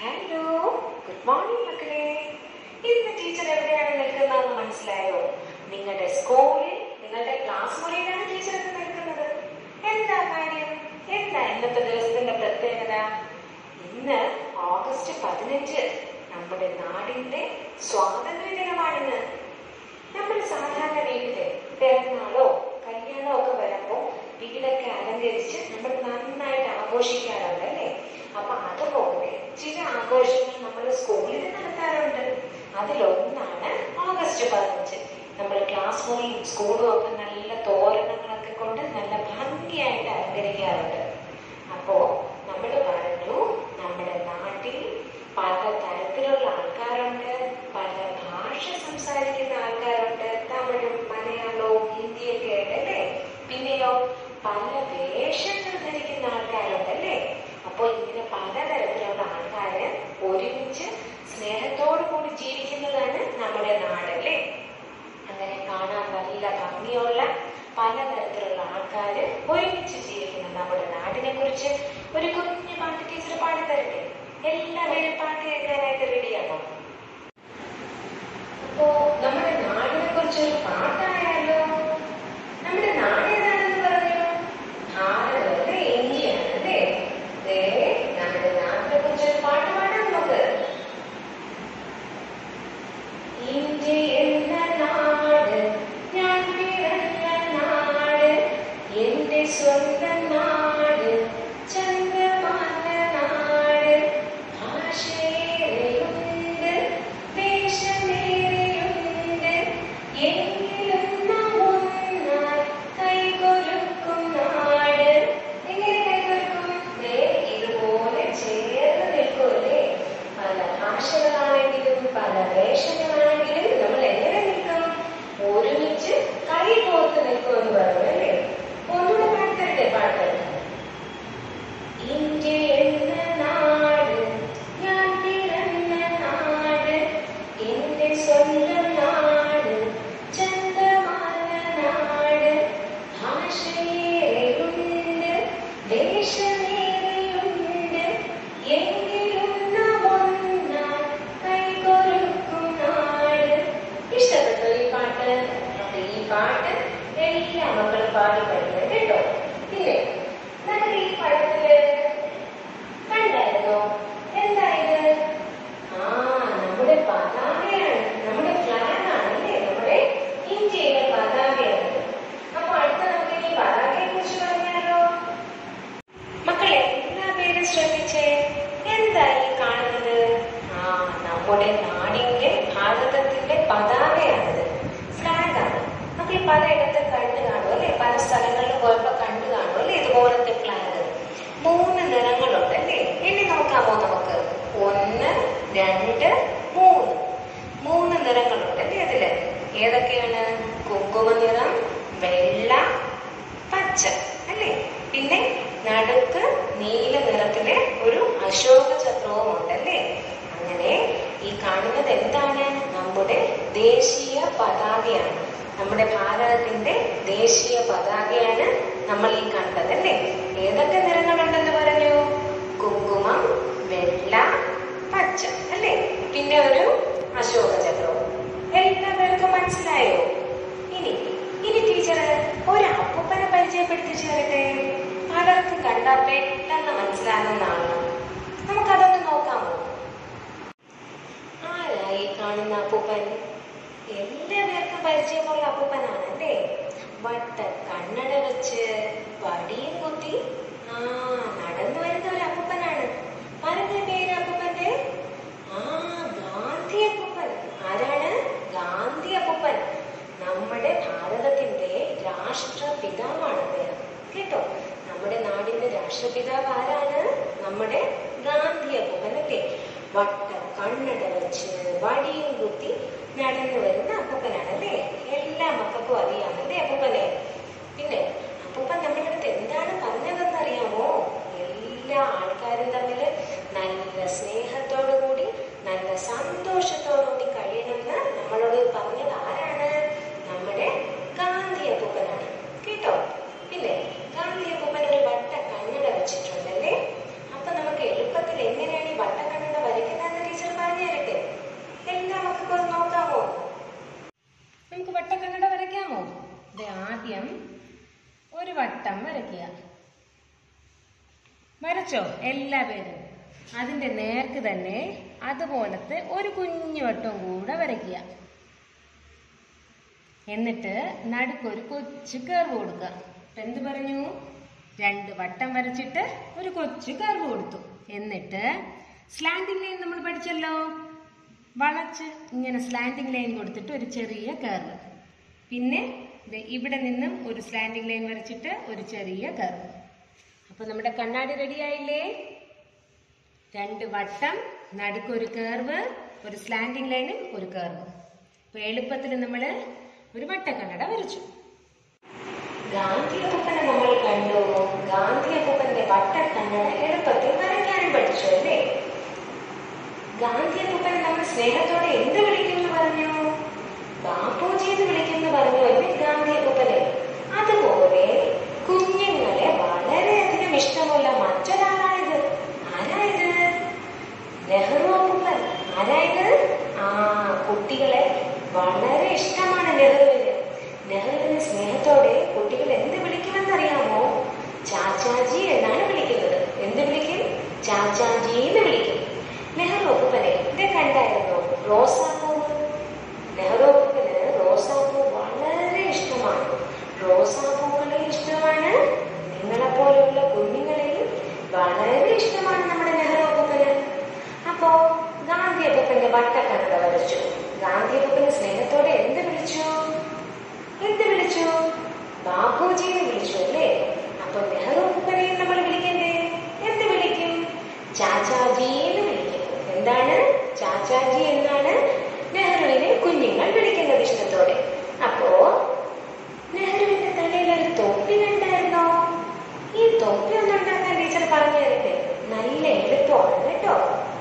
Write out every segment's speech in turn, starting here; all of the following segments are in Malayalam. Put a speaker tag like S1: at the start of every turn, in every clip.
S1: ഹലോ ഗുഡ് മോർണിംഗ് മക്കളെ ഇന്ന് ടീച്ചർ എവിടെയാണ് നിൽക്കുന്നതെന്ന് മനസ്സിലായോ നിങ്ങളുടെ സ്കൂളിൽ നിങ്ങളുടെ ക്ലാസ് മുറിയിലാണ് ടീച്ചർ ഇന്ന് നിൽക്കുന്നത് എന്താ കാര്യം എന്താ ഇന്നത്തെ ദിവസത്തിന്റെ പ്രത്യേകത ഇന്ന് ഓഗസ്റ്റ് പതിനഞ്ച് നമ്മുടെ നാടിന്റെ സ്വാതന്ത്ര്യ ദിനമാണിന്ന് നമ്മൾ സാധാരണ വീട്ടില് പിറന്നാളോ കല്യാണമോ ഒക്കെ വരുമ്പോ വീടൊക്കെ അലങ്കരിച്ച് നമ്മൾ നന്നായിട്ട് ആഘോഷിക്കാറുണ്ട് അല്ലേ അപ്പൊ അതുപോലെ ചില ആഘോഷങ്ങൾ നമ്മൾ സ്കൂളിൽ നടത്താറുണ്ട് അതിലൊന്നാണ് ഓഗസ്റ്റ് പതിനഞ്ച് നമ്മൾ ക്ലാസ് മുറിയും സ്കൂളും ഒക്കെ നല്ല തോരണങ്ങളൊക്കെ കൊണ്ട് നല്ല ഭംഗിയായിട്ട് അലങ്കരിക്കാറുണ്ട് അപ്പോ നമ്മൾ പറഞ്ഞു നമ്മുടെ നാട്ടിൽ പല തരത്തിലുള്ള ആൾക്കാരുണ്ട് പല ഭാഷ സംസാരിക്കുന്ന ആൾക്കാരുണ്ട് തമിഴും മലയാളവും ഹിന്ദിയൊക്കെ ആയിട്ട് അല്ലേ പിന്നെയോ പല വേഷങ്ങൾ ധരിക്കുന്ന ആൾക്കാരുണ്ട് അല്ലേ അപ്പോൾ ഇങ്ങനെ പലതരത്തിലുള്ള ആൾക്കാര് ഒരുമിച്ച് സ്നേഹത്തോടു കൂടി ജീവിക്കുന്നതാണ് നമ്മുടെ നാട് അല്ലേ അങ്ങനെ കാണാൻ നല്ല ഭംഗിയുള്ള പലതരത്തിലുള്ള ആൾക്കാര് ഒരുമിച്ച് ജീവിക്കുന്ന നമ്മുടെ നാടിനെ കുറിച്ച് ഒരു കുഞ്ഞു പാട്ട് ടീച്ചർ പാടിത്തരട്ടെ എല്ലാവരും പാട്ട് കേൾക്കാനായിട്ട് റെഡിയാണോ അപ്പോ നമ്മുടെ നാടിനെ കുറിച്ച് ഒരു പാട്ടായാലോ നമ്മുടെ നാട് ഏതാണെന്ന് പറഞ്ഞു ഭാരതത്തെ ഇന്ത്യയാണ് അല്ലേ ദേ നമ്മുടെ നാടിനെ കുറിച്ച് ഒരു പാട്ട് പാടാം നമുക്ക് ഇന്ത്യ എന്ന നാട് ഞാൻ പിറന്ന നാട് എന്റെ സ്വന്തം നാട് ചന്ദ്രമാന നാട് ഭാഷയേറെയുണ്ട് ദേശമേറെയുണ്ട് എങ്കിലും നാം ഒന്നായി കൈകൊരുക്കും നാട് എങ്ങനെ കൈകൊരുക്കും ദേ ഇതുപോലെ ചേർന്ന് നിൽക്കൂലേ പല ഭാഷകളാണെങ്കിലും പല വേഷങ്ങളാണെങ്കിലും നമ്മൾ എങ്ങനെ നിൽക്കും ഒരുമിച്ച് കൈ കോർത്ത് നിൽക്കും എന്ന് പറഞ്ഞു അല്ലേ ഒന്നുകൂടെ പാടിത്തരട്ടെ പാട്ട് ഇന്ത്യ എന്ന നാട് ഞാൻ പിറന്ന നാട് എന്റെ സ്വന്തം നാട് ചന്തമാന നാട് ഭാഷയേറെയുണ്ട് ദേശമേറെയുണ്ട് എങ്കിലും നാം ഒന്നായി കൈകൊരുക്കും നാട് ഇഷ്ടപ്പെട്ടോ ഈ പാട്ട് അപ്പൊ ഈ പാട്ട് എല്ലാ മക്കളും പാടി പഠിക്കണം കേട്ടോ പിന്നെ നമ്മുടെ ഈ പടത്തില് കണ്ടായിരുന്നോ എന്താ ഇത് ആ നമ്മുടെ പതാകയാണ് നമ്മുടെ ഫ്ലാഗ് ആണ് അല്ലേ നമ്മുടെ ഇന്ത്യയിലെ പതാകയാണ് അപ്പൊ അടുത്ത നമുക്ക് ഈ പതാകയെ കുറിച്ച് പറഞ്ഞാലോ മക്കളെ എല്ലാ പേരും ശ്രദ്ധിച്ചേ എന്താ ഈ കാണുന്നത് ആ നമ്മുടെ നാടിന്റെ ഭാരതത്തിന്റെ പതാകയാണിത് ഫ്ലാഗ് ആണ് നമുക്ക് ഈ പലയിടത്ത് കണ്ടു കാണും അല്ലെ പല സ്ഥലങ്ങളിൽ പോയപ്പോ കണ്ടു കാണും അല്ലെ ഇതുപോലത്തെ ഫ്ലാഗ് മൂന്ന് നിറങ്ങളുണ്ട് അല്ലേ എണ്ണി നോക്കാമോ നമുക്ക് ഒന്ന് രണ്ട് മൂന്ന് മൂന്ന് നിറങ്ങളുണ്ട് അല്ലേ അതില് ഏതൊക്കെയാണ് കുങ്കുമ നിറം വെള്ള പച്ച അല്ലേ പിന്നെ നടുക്ക് നീല നിറത്തിലെ ഒരു അശോക ചക്രവും ഉണ്ടല്ലേ അങ്ങനെ ഈ കാണുന്നത് എന്താണ് നമ്മുടെ ദേശീയ പതാകയാണ് നമ്മുടെ ഭാരതത്തിന്റെ ദേശീയ പതാകയാണ് നമ്മൾ ഈ കണ്ടത് അല്ലേ ഏതൊക്കെ നിറങ്ങളുണ്ടെന്ന് പറഞ്ഞു കുങ്കുമം വെള്ള പച്ച അല്ലേ പിന്നെ ഒരു അശോക ചക്രവും എല്ലാവർക്കും മനസ്സിലായോ ഇനി ഇനി ടീച്ചർ ഒരു അപ്പൂപ്പനെ പരിചയപ്പെടുത്തിച്ചു തരട്ടെ പലർക്കും കണ്ടാൽ പെട്ടെന്ന് മനസ്സിലാകുന്നതാണ് നമുക്കതൊന്ന് നോക്കാമോ ആരായി കാണുന്ന അപ്പൂപ്പൻ എല്ലാവർക്കും പരിചയമുള്ള അപ്പൂപ്പനാണ് അല്ലേ വട്ട കണ്ണട വെച്ച് വടിയും കുത്തി ആ നടന്നു വരുന്ന ഒരു അപ്പൂപ്പനാണ് പറഞ്ഞ പേര് അപ്പൂപ്പന്റെ ആ ഗാന്ധി അപ്പൂപ്പൻ ആരാണ് ഗാന്ധി അപ്പൂപ്പൻ നമ്മുടെ ഭാരതത്തിന്റെ രാഷ്ട്രപിതാവാണ് അദ്ദേഹം കേട്ടോ നമ്മുടെ നാടിന്റെ രാഷ്ട്രപിതാവ് ആരാണ് നമ്മുടെ ഗാന്ധി അപ്പൂപ്പൻ അല്ലേ വട്ട കണ്ണട വെച്ച് വടിയും കുത്തി നടന്നു വരുന്ന അപ്പൂപ്പനാണ് അല്ലേ എല്ലാ മക്കൾക്കും അറിയാമല്ലേ അപ്പൂപ്പനെ പിന്നെ അപ്പൂപ്പൻ നമ്മുടെ അടുത്ത് എന്താണ് പറഞ്ഞതെന്ന് അറിയാമോ എല്ലാ ആൾക്കാരും തമ്മിൽ നല്ല സ്നേഹത്തോടു കൂടി നല്ല സന്തോഷത്തോടു കൂടി കഴിയണമെന്ന് നമ്മളോട് പറഞ്ഞത് ആരാണ് നമ്മുടെ ഗാന്ധി അപ്പൂപ്പനാണ് കേട്ടോ പിന്നെ ഗാന്ധി അപ്പൂപ്പൻ ഒരു വട്ട കണ്ണട വെച്ചിട്ടുണ്ടല്ലേ അപ്പൊ നമുക്ക് എളുപ്പത്തിൽ എങ്ങനെയാണ് ഈ വട്ട കണ്ണട വരയ്ക്കുന്നത്
S2: വരച്ചോ എല്ലാ പേരും അതിന്റെ നേർക്ക് തന്നെ അതുപോലത്തെ ഒരു കുഞ്ഞു വട്ടം കൂടെ വരയ്ക്കുക എന്നിട്ട് നടുക്കൊരു കൊച്ചു കർവ് കൊടുക്കുക ഇപ്പൊ എന്ത് പറഞ്ഞു രണ്ട് വട്ടം വരച്ചിട്ട് ഒരു കൊച്ചു കർവ് കൊടുത്തു എന്നിട്ട് സ്ലാൻഡിംഗ് ലൈൻ നമ്മൾ പഠിച്ചല്ലോ വളച്ച് ഇങ്ങനെ സ്ലാൻഡിംഗ് ലൈൻ കൊടുത്തിട്ട് ഒരു ചെറിയ കർവ് പിന്നെ ദേ ഇവിടെ നിന്നും ഒരു സ്ലാൻഡിംഗ് ലൈൻ വരച്ചിട്ട് ഒരു ചെറിയ കർവ് അപ്പൊ നമ്മുടെ കണ്ണാടി റെഡി ആയില്ലേ രണ്ട് വട്ടം നടുക്കൊരു കേർവ് ഒരു സ്ലാൻഡിംഗ് ലൈനും ഒരു കേർവ് അപ്പൊ എളുപ്പത്തിൽ നമ്മൾ ഒരു വട്ടക്കണ്ണട വരച്ചു
S1: ഗാന്ധി അപ്പൂപ്പനെ നമ്മൾ കണ്ടു ഗാന്ധി അപ്പൂപ്പന്റെ വട്ടക്കണ്ണട എളുപ്പത്തിൽ വരയ്ക്കാനും പഠിച്ചു അല്ലേ ഗാന്ധി അപ്പൂപ്പനെ നമ്മൾ സ്നേഹത്തോടെ എന്ത് വിളിക്കുന്നു പറഞ്ഞു ബാപ്പുജി എന്ന് വിളിക്കുന്നു പറഞ്ഞു അല്ലേ ഗാന്ധി അപ്പൂപ്പനെ അതുപോലെ കുഞ്ഞുങ്ങളെ വളരെയധികം ഇഷ്ടമുള്ള മറ്റൊരാളാണിത് ആരായത് നെഹ്റു അപ്പൂപ്പൻ ആരായത് ആ കുട്ടികളെ വളരെ ഇഷ്ടമാണ് നെഹ്റുവിന് നെഹ്റുവിന് സ്നേഹത്തോടെ കുട്ടികൾ എന്ത് വിളിക്കുമെന്നറിയാമോ ചാച്ചാജി എന്നാണ് വിളിക്കുന്നത് എന്ത് വിളിക്കും ചാച്ചാജി എന്ന് വിളിക്കും നെഹ്റു അപ്പൂപ്പനെ ഇത് കണ്ടായിരുന്നു റോസാപ്പൂവ് നെഹ്റു അപ്പൂപ്പന് റോസാപ്പൂ വളരെ ഇഷ്ടമാണ് റോസാപ്പൂക്കളെ ഇഷ്ടമാണ് നിങ്ങളെപ്പോലെയുള്ള കുഞ്ഞുങ്ങളെയും വളരെ ഇഷ്ടമാണ് നമ്മുടെ നെഹ്റു അപ്പൂപ്പന് അപ്പോ ഗാന്ധി അപ്പൂപ്പന്റെ വട്ടക്കണ്ണട വരച്ചു ഗാന്ധി അപ്പൂപ്പന് സ്നേഹത്തോടെ എന്ത് വിളിച്ചു എന്ത് വിളിച്ചു ബാപ്പുജിയെ വിളിച്ചു അല്ലേ അപ്പൊ നെഹ്റു അപ്പൂപ്പനെയും നമ്മൾ വിളിക്കണ്ടേ എന്ത് വിളിക്കും ചാച്ചാജി എന്ന് വിളിക്കും എന്താണ് ചാച്ചാജി എന്നാണ് നെഹ്റുവിനെ കുഞ്ഞുങ്ങൾ വിളിക്കുന്നത് ഇഷ്ടത്തോടെ അപ്പോ നെഹ്റുവിന്റെ തലയിൽ ഒരു തൊപ്പി കണ്ടായിരുന്നോ ഈ തൊപ്പി ഒന്ന് ഉണ്ടാക്കാൻ ടീച്ചർ പറഞ്ഞു തരട്ടെ നല്ല എളുപ്പമാണ് കേട്ടോ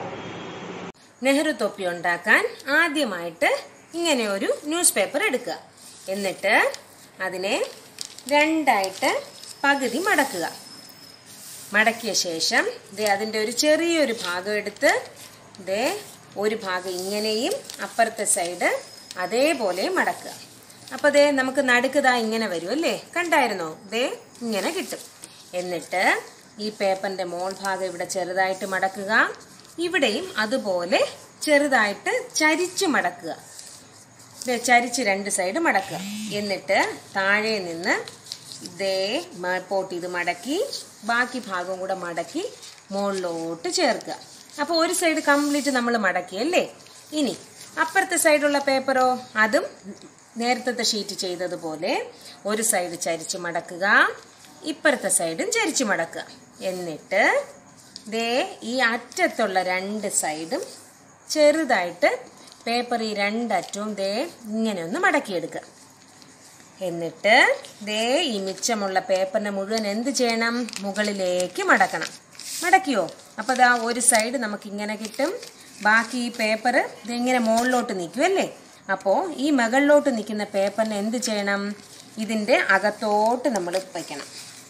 S2: നെഹ്റു തൊപ്പി ഉണ്ടാക്കാൻ ആദ്യമായിട്ട് ഇങ്ങനെ ഒരു ന്യൂസ് പേപ്പർ എടുക്കുക എന്നിട്ട് അതിനെ രണ്ടായിട്ട് പകുതി മടക്കുക മടക്കിയ ശേഷം ദേ അതിൻ്റെ ഒരു ചെറിയൊരു ഭാഗം എടുത്ത് ദേ ഒരു ഭാഗം ഇങ്ങനെയും അപ്പുറത്തെ സൈഡ് അതേപോലെ മടക്കുക അപ്പോൾ ദേ നമുക്ക് നടുക്കുതാ ഇങ്ങനെ വരും അല്ലേ കണ്ടായിരുന്നോ ദേ ഇങ്ങനെ കിട്ടും എന്നിട്ട് ഈ പേപ്പറിന്റെ മോൾ ഭാഗം ഇവിടെ ചെറുതായിട്ട് മടക്കുക ഇവിടെയും അതുപോലെ ചെറുതായിട്ട് ചരിച്ചു മടക്കുക ദേ ചരിച്ച് രണ്ട് സൈഡ് മടക്കുക എന്നിട്ട് താഴെ നിന്ന് ഇതേ മേപ്പോട്ട് ഇത് മടക്കി ബാക്കി ഭാഗവും കൂടെ മടക്കി മുകളിലോട്ട് ചേർക്കുക അപ്പോൾ ഒരു സൈഡ് കംപ്ലീറ്റ് നമ്മൾ മടക്കി അല്ലേ ഇനി അപ്പുറത്തെ സൈഡുള്ള പേപ്പറോ അതും നേരത്തെ ഷീറ്റ് ചെയ്തതുപോലെ ഒരു സൈഡ് ചരിച്ച് മടക്കുക ഇപ്പുറത്തെ സൈഡും ചരിച്ച് മടക്കുക എന്നിട്ട് ദേ ഈ അറ്റത്തുള്ള രണ്ട് സൈഡും ചെറുതായിട്ട് പേപ്പർ ഈ രണ്ടറ്റവും ദേ ഇങ്ങനെ ഒന്ന് മടക്കിയെടുക്കുക എന്നിട്ട് ദേ ഈ മിച്ചമുള്ള പേപ്പറിനെ മുഴുവൻ എന്ത് ചെയ്യണം മുകളിലേക്ക് മടക്കണം മടക്കിയോ അപ്പോൾ ദാ ഒരു സൈഡ് നമുക്ക് ഇങ്ങനെ കിട്ടും ബാക്കി ഈ പേപ്പർ ഇതിങ്ങനെ മുകളിലോട്ട് നിൽക്കും അല്ലേ അപ്പോൾ ഈ മുകളിലോട്ട് നിൽക്കുന്ന പേപ്പറിനെ എന്ത് ചെയ്യണം ഇതിൻ്റെ അകത്തോട്ട് നമ്മൾ വയ്ക്കണം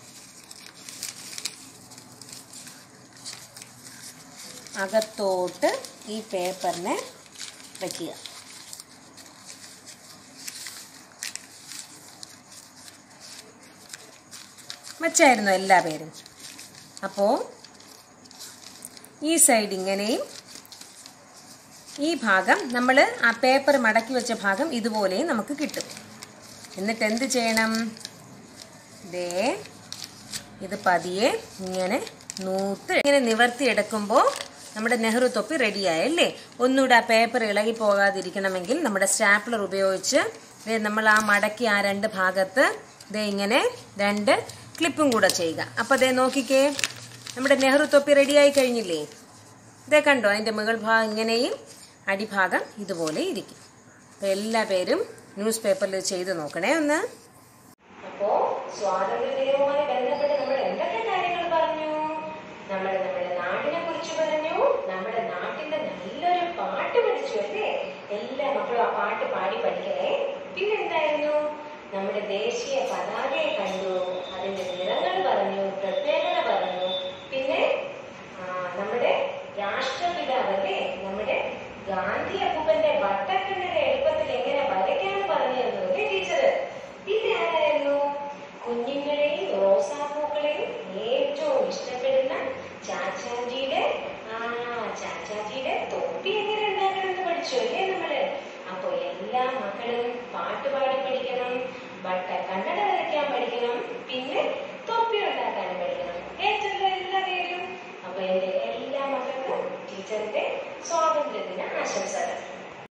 S2: അകത്തോട്ട് ഈ പേപ്പറിനെ വയ്ക്കുക വച്ചായിരുന്നു എല്ലാ പേരും അപ്പോൾ ഈ സൈഡ് ഇങ്ങനെയും ഈ ഭാഗം നമ്മൾ ആ പേപ്പർ മടക്കി വെച്ച ഭാഗം ഇതുപോലെയും നമുക്ക് കിട്ടും എന്നിട്ട് എന്ത് ചെയ്യണം ദേ ഇത് പതിയെ ഇങ്ങനെ നൂത്ത് ഇങ്ങനെ നിവർത്തി എടുക്കുമ്പോൾ നമ്മുടെ നെഹ്റു തൊപ്പി റെഡിയായല്ലേ ഒന്നുകൂടെ ആ പേപ്പർ ഇളകി പോകാതിരിക്കണമെങ്കിൽ നമ്മുടെ സ്റ്റാപ്ലർ ഉപയോഗിച്ച് ദേ നമ്മൾ ആ മടക്കി ആ രണ്ട് ഭാഗത്ത് ദേ ഇങ്ങനെ രണ്ട് ക്ലിപ്പും കൂടെ ചെയ്യുക അപ്പോൾ ദേ നോക്കിക്കേ നമ്മുടെ നെഹ്റു തൊപ്പി റെഡിയായി കഴിഞ്ഞില്ലേ ഇതേ കണ്ടോ അതിൻ്റെ മുകൾ ഭാഗം ഇങ്ങനെയും അടിഭാഗം ഇതുപോലെ ഇരിക്കും അപ്പോൾ എല്ലാ പേരും ന്യൂസ് പേപ്പറിൽ ചെയ്ത് നോക്കണേ ഒന്ന്
S1: അപ്പോ സ്വാതന്ത്ര്യ ദിനവുമായി ബന്ധപ്പെട്ട് നമ്മൾ എന്തൊക്കെ കാര്യങ്ങൾ പറഞ്ഞു നമ്മൾ നമ്മുടെ നാടിനെ കുറിച്ച് പറഞ്ഞു നമ്മുടെ നാട്ടിന്റെ നല്ലൊരു പാട്ട് പഠിച്ചു അല്ലേ എല്ലാ മക്കളും ആ പാട്ട് പാടി പഠിക്കണേ പിന്നെന്തായിരുന്നു നമ്മുടെ ദേശീയ പതാകയെ കണ്ടു അതിന്റെ നിറങ്ങൾ പറഞ്ഞു പ്രത്യേകത പറഞ്ഞു പിന്നെ ആ, നമ്മുടെ രാഷ്ട്രപിതാവ് അല്ലേ നമ്മുടെ ഗാന്ധി അപ്പൂപ്പന്റെ വട്ടക്കണ്ണയുടെ എളുപ്പത്തിൽ എങ്ങനെ വരയ്ക്കാന്ന് പറഞ്ഞു തന്നു അല്ലേ ടീച്ചർ പിന്നെ ആരായിരുന്നു കുഞ്ഞുങ്ങളെയും റോസാപ്പൂക്കളെയും ഏറ്റവും ഇഷ്ടപ്പെടുന്ന ചാച്ചാജിയുടെ ആ ചാച്ചാജിയുടെ തൊപ്പി എങ്ങനെ ഉണ്ടാക്കണമെന്ന് പഠിച്ചു അല്ലേ നമ്മള് അപ്പൊ എല്ലാ മക്കളും പാട്ട് പാടി പഠിക്കണം ബട്ട കണ്ണട വരയ്ക്കാൻ പഠിക്കണം പിന്നെ തൊപ്പി ഉണ്ടാക്കാൻ പഠിക്കണം ഏറ്റവും എല്ലാ പേരും അപ്പൊ എന്റെ എല്ലാ മക്കൾക്കും ടീച്ചറിന്റെ സ്വാതന്ത്ര്യദിന ആശംസകൾ